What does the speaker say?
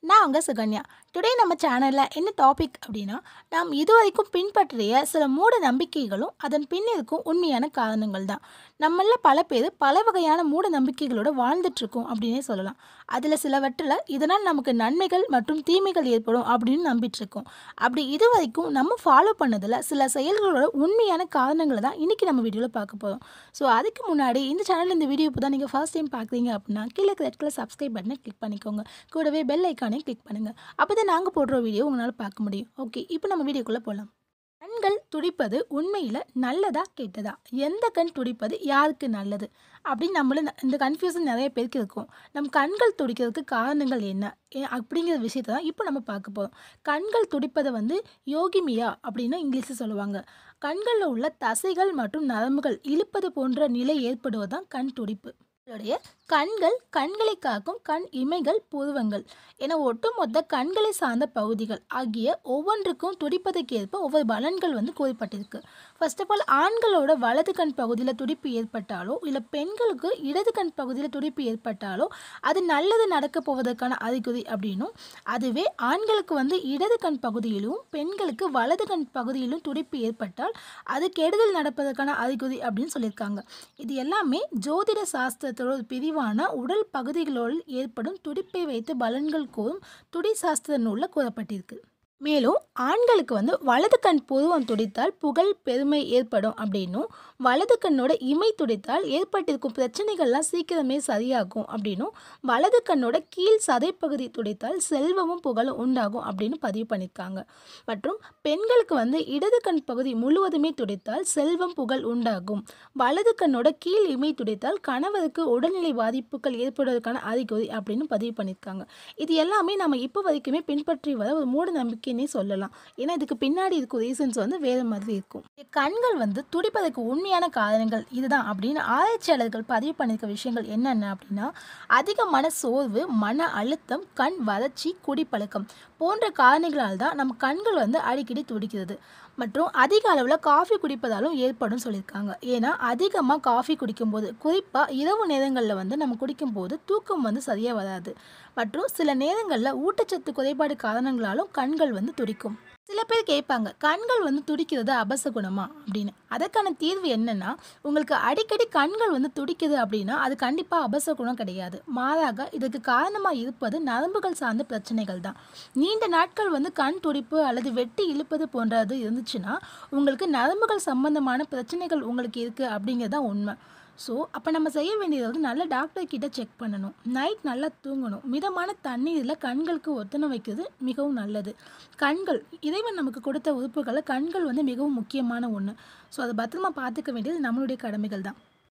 நான் உங்கள் சுகன்யா டுடே நம்ம சேனலில் என்ன டாபிக் அப்படின்னா நாம் இதுவரைக்கும் பின்பற்றிய சில மூட நம்பிக்கைகளும் அதன் பின் இருக்கும் உண்மையான காரணங்கள் தான் நம்மள பல பேர் பல வகையான மூட நம்பிக்கைகளோட வாழ்ந்துட்டுருக்கோம் அப்படின்னே சொல்லலாம் அதில் சிலவற்றில் இதனால் நமக்கு நன்மைகள் மற்றும் தீமைகள் ஏற்படும் அப்படின்னு நம்பிட்டு இருக்கோம் அப்படி இது வரைக்கும் நம்ம ஃபாலோ பண்ணதில் சில செயல்களோட உண்மையான காரணங்களை தான் இன்றைக்கி நம்ம வீடியோவில் பார்க்க போகிறோம் ஸோ அதுக்கு முன்னாடி இந்த சேனல் இந்த வீடியோ இப்போ தான் நீங்கள் ஃபர்ஸ்ட் டைம் பார்க்குறீங்க அப்படின்னா கீழே ரெட் கலர் சப்ஸ்கிரைப் பட்டனை கிளிக் பண்ணிக்கோங்க கூடவே பெல் ஐக்கானையும் கிளிக் பண்ணுங்கள் அப்போ தான் நாங்கள் போடுற வீடியோ உங்களால் பார்க்க முடியும் ஓகே இப்போ நம்ம வீடியோக்குள்ளே போகலாம் கண்கள் துடிப்பது உண்மையில் நல்லதா கெட்டதா எந்த கண் துடிப்பது யாருக்கு நல்லது அப்படின்னு நம்மள இந்த கன்ஃபியூஷன் நிறைய பேருக்கு இருக்கும் நம் கண்கள் துடிக்கிறதுக்கு காரணங்கள் என்ன ஏ- அப்படிங்கிற விஷயத்தை தான் இப்போ நம்ம பார்க்க போகிறோம் கண்கள் துடிப்பதை வந்து யோகிமியா அப்படின்னு இங்கிலீஷில் சொல்லுவாங்க கண்களில் உள்ள தசைகள் மற்றும் நரம்புகள் இழுப்பது போன்ற நிலை ஏற்படுவதுதான் கண் துடிப்பு நம்மளுடைய கண்கள் கண்களை காக்கும் கண் இமைகள் புருவங்கள் என ஒட்டுமொத்த கண்களை சார்ந்த பகுதிகள் ஆகிய ஒவ்வொன்றுக்கும் துடிப்பதற்கு ஏற்ப ஒவ்வொரு பலன்கள் வந்து கூறப்பட்டிருக்கு ஃபர்ஸ்ட் ஆஃப் ஆல் ஆண்களோட வலது கண் பகுதியில் துடிப்பு ஏற்பட்டாலோ இல்லை பெண்களுக்கு இடது கண் பகுதியில் துடிப்பு ஏற்பட்டாலோ அது நல்லது நடக்க போவதற்கான அறிகுறி அப்படின்னும் அதுவே ஆண்களுக்கு வந்து இடது கண் பகுதியிலும் பெண்களுக்கு வலது கண் பகுதியிலும் துடிப்பு ஏற்பட்டால் அது கெடுதல் நடப்பதற்கான அறிகுறி அப்படின்னு சொல்லியிருக்காங்க இது எல்லாமே ஜோதிட சாஸ்திரத்தோட ஒரு பிரிவான உடல் பகுதிகளோடு ஏற்படும் துடிப்பை வைத்து பலன்கள் கூறும் துடி சாஸ்திர நூலில் கூறப்பட்டிருக்கு மேலும் ஆண்களுக்கு வந்து வலது கண் புருவம் துடித்தால் புகழ் பெருமை ஏற்படும் அப்படின்னும் வலது கண்ணோட இமை துடித்தால் ஏற்பட்டிருக்கும் பிரச்சனைகள்லாம் சீக்கிரமே சரியாகும் அப்படின்னும் வலது கண்ணோட கீழ் சதைப்பகுதி துடித்தால் செல்வமும் புகழும் உண்டாகும் அப்படின்னு பதிவு பண்ணியிருக்காங்க மற்றும் பெண்களுக்கு வந்து இடது கண் பகுதி முழுவதுமே துடித்தால் செல்வம் புகழ் உண்டாகும் வலது கண்ணோட கீழ் இமை துடித்தால் கணவருக்கு உடல்நிலை பாதிப்புகள் ஏற்படுவதற்கான அறிகுறி அப்படின்னு பதிவு பண்ணியிருக்காங்க இது எல்லாமே நம்ம இப்போ வரைக்குமே பின்பற்றி வர ஒரு மூட நம்பிக்கைன்னே சொல்லலாம் ஏன்னா இதுக்கு பின்னாடி இருக்கும் ரீசன்ஸ் வந்து வேறு மாதிரி இருக்கும் இந்த கண்கள் வந்து துடிப்பதற்கு உண்மையான காரணங்கள் இதுதான் அப்படின்னு ஆராய்ச்சியாளர்கள் பதிவு பண்ணியிருக்க விஷயங்கள் என்னென்ன அப்படின்னா அதிகமான சோர்வு மன அழுத்தம் கண் வறட்சி குடிப்பழக்கம் போன்ற காரணங்களால் தான் நம்ம கண்கள் வந்து அடிக்கடி துடிக்கிறது மற்றும் அதிக அளவில் காஃபி குடிப்பதாலும் ஏற்படும் சொல்லியிருக்காங்க ஏன்னா அதிகமாக காஃபி குடிக்கும்போது குறிப்பாக இரவு நேரங்களில் வந்து நம்ம குடிக்கும்போது தூக்கம் வந்து சரியாக வராது மற்றும் சில நேரங்களில் ஊட்டச்சத்து குறைபாடு காரணங்களாலும் கண்கள் வந்து துடிக்கும் சில பேர் கேட்பாங்க கண்கள் வந்து துடிக்கிறது அபசகுணமா அப்படின்னு அதற்கான தீர்வு என்னன்னா உங்களுக்கு அடிக்கடி கண்கள் வந்து துடிக்குது அப்படின்னா அது கண்டிப்பாக அபசகுணம் கிடையாது மாறாக இதுக்கு காரணமாக இருப்பது நரம்புகள் சார்ந்த பிரச்சனைகள் தான் நீண்ட நாட்கள் வந்து கண் துடிப்பு அல்லது வெட்டி இழுப்பது போன்றது இருந்துச்சுன்னா உங்களுக்கு நரம்புகள் சம்பந்தமான பிரச்சனைகள் உங்களுக்கு இருக்குது அப்படிங்கிறது தான் உண்மை ஸோ அப்போ நம்ம செய்ய வேண்டியது வந்து நல்ல டாக்டர் கிட்ட செக் பண்ணணும் நைட் நல்லா தூங்கணும் மிதமான தண்ணீரில் கண்களுக்கு ஒத்தனை வைக்கிறது மிகவும் நல்லது கண்கள் இறைவன் நமக்கு கொடுத்த உறுப்புகளை கண்கள் வந்து மிகவும் முக்கியமான ஒன்று ஸோ அதை பத்திரமா பார்த்துக்க வேண்டியது நம்மளுடைய கடமைகள் தான்